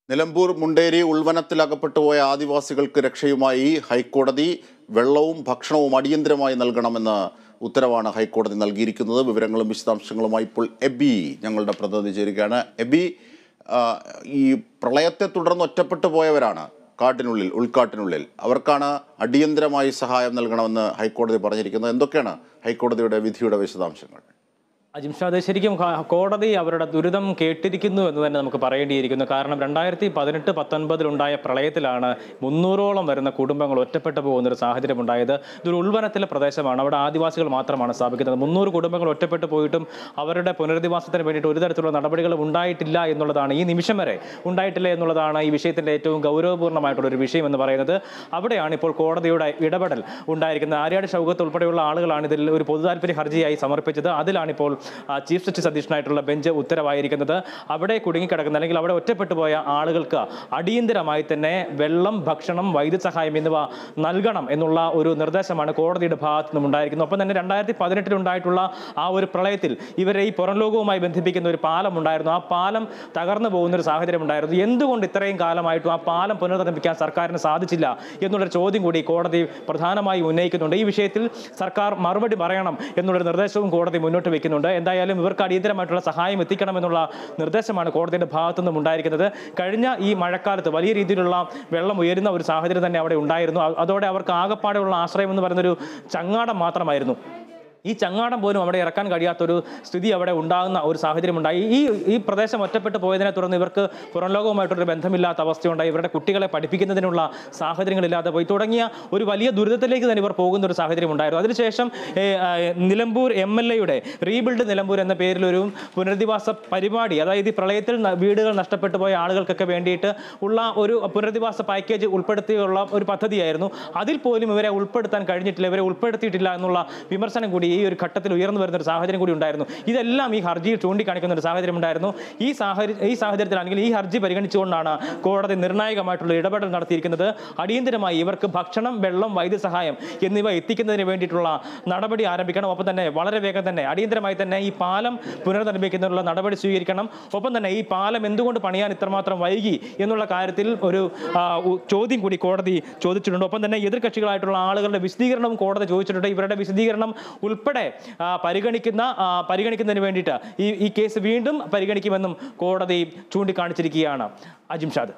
നിലമ്പൂർ മുണ്ടേരി ഉൾവനത്തിലകപ്പെട്ടു പോയ ആദിവാസികൾക്ക് രക്ഷയുമായി ഹൈക്കോടതി വെള്ളവും ഭക്ഷണവും അടിയന്തരമായി നൽകണമെന്ന് ഉത്തരവാണ് ഹൈക്കോടതി നൽകിയിരിക്കുന്നത് വിവരങ്ങളും വിശദാംശങ്ങളുമായി ഇപ്പോൾ എബി ഞങ്ങളുടെ പ്രതിനിധി ചേരുകയാണ് എബി ആ, ഈ പ്രളയത്തെ തുടർന്ന് ഒറ്റപ്പെട്ടു പോയവരാണ് കാട്ടിനുള്ളിൽ ഉൾക്കാട്ടിനുള്ളിൽ അവർക്കാണ് അടിയന്തരമായി സഹായം നൽകണമെന്ന് ഹൈക്കോടതി പറഞ്ഞിരിക്കുന്നത് എന്തൊക്കെയാണ് ഹൈക്കോടതിയുടെ വിധിയുടെ വിശദാംശങ്ങൾ അജിംഷാദ് ശരിക്കും ക- കോടതി അവരുടെ ദുരിതം കേട്ടിരിക്കുന്നു എന്ന് തന്നെ നമുക്ക് പറയേണ്ടിയിരിക്കുന്നു കാരണം രണ്ടായിരത്തി പതിനെട്ട് പത്തൊൻപതിലുണ്ടായ പ്രളയത്തിലാണ് മുന്നൂറോളം വരുന്ന കുടുംബങ്ങൾ ഒറ്റപ്പെട്ടു പോകുന്ന ഒരു സാഹചര്യം ഉണ്ടായത് ഇതൊരു ഉൾവനത്തിലെ പ്രദേശമാണ് അവിടെ ആദിവാസികൾ മാത്രമാണ് സ്ഥാപിക്കുന്നത് മുന്നൂറ് കുടുംബങ്ങൾ ഒറ്റപ്പെട്ടു പോയിട്ടും അവരുടെ പുനരധിവാസത്തിന് വേണ്ടിയിട്ട് ഒരു തരത്തിലുള്ള നടപടികളും ഉണ്ടായിട്ടില്ല എന്നുള്ളതാണ് ഈ നിമിഷം വരെ ഉണ്ടായിട്ടില്ല എന്നുള്ളതാണ് ഈ വിഷയത്തിന്റെ ഏറ്റവും ഗൗരവപൂർണ്ണമായിട്ടുള്ള ഒരു വിഷയം എന്ന് പറയുന്നത് അവിടെയാണ് ഇപ്പോൾ കോടതിയുടെ ഇടപെടൽ ഉണ്ടായിരിക്കുന്നത് ആര്യാട് ഷൗകത്ത് ഉൾപ്പെടെയുള്ള ആളുകളാണ് ഇതിൽ ഒരു പൊതു താല്പര്യ ഹർജിയായി സമർപ്പിച്ചത് അതിലാണ് ഇപ്പോൾ ആ, ചീഫ് ജസ്റ്റിസ് അധ്യക്ഷനായിട്ടുള്ള ബെഞ്ച് ഉത്തരവായിരിക്കുന്നത് അവിടെ കുടുങ്ങിക്കിടക്കുന്ന അല്ലെങ്കിൽ അവിടെ ഒറ്റപ്പെട്ടു പോയ ആളുകൾക്ക് അടിയന്തരമായി തന്നെ വെള്ളം ഭക്ഷണം വൈദ്യസഹായം എന്നിവ നൽകണം എന്നുള്ള ഒരു നിർദ്ദേശമാണ് കോടതിയുടെ ഭാഗത്തു നിന്നും ഉണ്ടായിരിക്കുന്നത് ഒപ്പം തന്നെ രണ്ടായിരത്തി പതിനെട്ടിലുണ്ടായിട്ടുള്ള ആ ഒരു പ്രളയത്തിൽ ഇവരെ ഈ പുറം ലോകവുമായി ബന്ധിപ്പിക്കുന്ന ഒരു പാലം ഉണ്ടായിരുന്നു ആ പാലം തകർന്നു പോകുന്ന ഒരു സാഹചര്യം ഉണ്ടായിരുന്നു എന്തുകൊണ്ട് ഇത്രയും കാലമായിട്ടും ആ പാലം പുനർനിർമ്മിക്കാൻ സർക്കാരിന് സാധിച്ചില്ല എന്നുള്ളൊരു ചോദ്യം കൂടി കോടതി പ്രധാനമായി ഉന്നയിക്കുന്നുണ്ട് ഈ വിഷയത്തിൽ സർക്കാർ മറുപടി പറയണം എന്നുള്ളൊരു നിർദ്ദേശവും കോടതി മുന്നോട്ട് വെക്കുന്നുണ്ട് എന്തായാലും ഇവർക്ക് അടിയന്തരമായിട്ടുള്ള സഹായം എത്തിക്കണം എന്നുള്ള നിർദ്ദേശമാണ് കോടതിയുടെ ഭാഗത്തു നിന്നും ഉണ്ടായിരിക്കുന്നത് കഴിഞ്ഞ ഈ മഴക്കാലത്ത് വലിയ രീതിയിലുള്ള വെള്ളം ഉയരുന്ന ഒരു സാഹചര്യം തന്നെ അവിടെ ഉണ്ടായിരുന്നു അ- അതോടെ അവർക്ക് ആകപ്പാടെയുള്ള ആശ്രയം എന്ന് പറയുന്നൊരു ചങ്ങാടം മാത്രമായിരുന്നു ഈ ചങ്ങാടം പോലും അവിടെ ഇറക്കാൻ കഴിയാത്തൊരു സ്ഥിതി അവിടെ ഉണ്ടാകുന്ന ഒരു സാഹചര്യം ഉണ്ടായി ഈ ഈ പ്രദേശം ഒറ്റപ്പെട്ട് പോയതിനെ തുടർന്ന് ഇവർക്ക് പുറം ലോകവുമായിട്ടൊരു ബന്ധമില്ലാത്ത അവസ്ഥയുണ്ടായി ഇവരുടെ കുട്ടികളെ പഠിപ്പിക്കുന്നതിനുള്ള സാഹചര്യങ്ങളില്ലാതെ പോയി തുടങ്ങിയ ഒരു വലിയ ദുരിതത്തിലേക്ക് തന്നെ ഇവർ പോകുന്ന ഒരു സാഹചര്യം ഉണ്ടായിരുന്നു അതിനുശേഷം ഏ, ആ, നിലമ്പൂർ എം എൽ എയുടെ റീബിൽഡ് നിലമ്പൂർ എന്ന പേരിലൊരു പുനരധിവാസ പരിപാടി അതായത് ഈ പ്രളയത്തിൽ ന- വീടുകൾ നഷ്ടപ്പെട്ടു പോയ ആളുകൾക്കൊക്കെ വേണ്ടിയിട്ട് ഉള്ള ഒരു പുനരധിവാസ പാക്കേജ് ഉൾപ്പെടുത്തിയുള്ള ഒരു പദ്ധതിയായിരുന്നു അതിൽ പോലും ഇവരെ ഉൾപ്പെടുത്താൻ കഴിഞ്ഞിട്ടില്ല ഇവരെ ഉൾപ്പെടുത്തിയിട്ടില്ല എന്നുള്ള വിമർശനം കൂടി ഈ ഒരു ഘട്ടത്തിൽ ഉയർന്നു വരുന്ന ഒരു സാഹചര്യം കൂടി ഉണ്ടായിരുന്നു ഇതെല്ലാം ഈ ഹർജിയിൽ ചൂണ്ടിക്കാണിക്കുന്ന ഒരു സാഹചര്യം ഉണ്ടായിരുന്നു ഈ സാഹചര്യം ഈ സാഹചര്യത്തിലാണെങ്കിൽ ഈ ഹർജി പരിഗണിച്ചുകൊണ്ടാണ് കോടതി നിർണായകമായിട്ടുള്ള ഇടപെടൽ നടത്തിയിരിക്കുന്നത് അടിയന്തരമായി ഇവർക്ക് ഭക്ഷണം വെള്ളം വൈദ്യസഹായം എന്നിവ എത്തിക്കുന്നതിന് വേണ്ടിയിട്ടുള്ള നടപടി ആരംഭിക്കണം ഒപ്പം തന്നെ വളരെ വേഗം തന്നെ അടിയന്തരമായി തന്നെ ഈ പാലം പുനർനിർമ്മിക്കുന്നതിനുള്ള നടപടി സ്വീകരിക്കണം ഒപ്പം തന്നെ ഈ പാലം എന്തുകൊണ്ട് പണിയാൻ ഇത്രമാത്രം വൈകി എന്നുള്ള കാര്യത്തിൽ ഒരു ആ, ഉ- ചോദ്യം കൂടി കോടതി ചോദിച്ചിട്ടുണ്ട് ഒപ്പം തന്നെ എതിർകക്ഷികളായിട്ടുള്ള ആളുകളുടെ വിശദീകരണവും കോടതി ചോദിച്ചിട്ടുണ്ട് ഇവരുടെ വിശദീകരണം ഉൾപ്പെടെ ആ, പരിഗണിക്കുന്ന ആ, പരിഗണിക്കുന്നതിന് വേണ്ടിയിട്ട് ഈ ഈ കേസ് വീണ്ടും പരിഗണിക്കുമെന്നും കോടതി ചൂണ്ടിക്കാണിച്ചിരിക്കുകയാണ് അജിംഷാദ്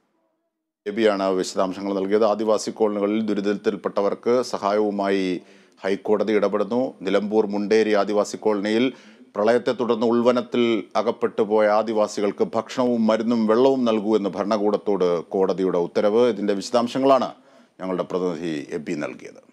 എബിയാണ് വിശദാംശങ്ങൾ നൽകിയത് ആദിവാസി കോളനികളിൽ ദുരിതത്തിൽപ്പെട്ടവർക്ക് സഹായവുമായി ഹൈക്കോടതി ഇടപെടുന്നു നിലമ്പൂർ മുണ്ടേരി ആദിവാസി കോളനിയിൽ പ്രളയത്തെ തുടർന്ന് ഉൾവനത്തിൽ അകപ്പെട്ടു പോയ ആദിവാസികൾക്ക് ഭക്ഷണവും മരുന്നും വെള്ളവും നൽകൂ എന്ന് ഭരണകൂടത്തോട് കോടതിയുടെ ഉത്തരവ് ഇതിൻ്റെ വിശദാംശങ്ങളാണ് ഞങ്ങളുടെ പ്രതിനിധി എബി നൽകിയത്